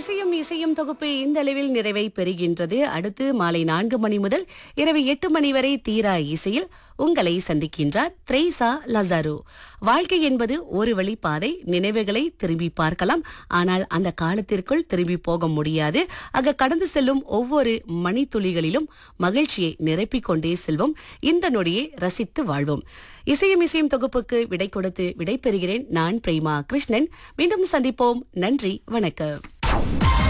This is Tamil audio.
இசையும் இசையும் தொகுப்பு இந்த அளவில் நிறைவை பெறுகின்றது அடுத்து மாலை நான்கு மணி முதல் இரவு எட்டு மணி வரை தீரா இசையில் உங்களை சந்திக்கின்றார் த்ரேசா லசாரோ வாழ்க்கை என்பது ஒரு வழி பாதை நினைவுகளை திரும்பி பார்க்கலாம் ஆனால் அந்த காலத்திற்குள் திரும்பி போக முடியாது ஆக கடந்து செல்லும் ஒவ்வொரு மணித்துளிகளிலும் மகிழ்ச்சியை நிரப்பிக் கொண்டே செல்வோம் இந்த நொடியை ரசித்து வாழ்வோம் இசையும் இசையும் தொகுப்புக்கு விடை கொடுத்து விடை பெறுகிறேன் நான் பிரேமா கிருஷ்ணன் மீண்டும் சந்திப்போம் நன்றி வணக்கம்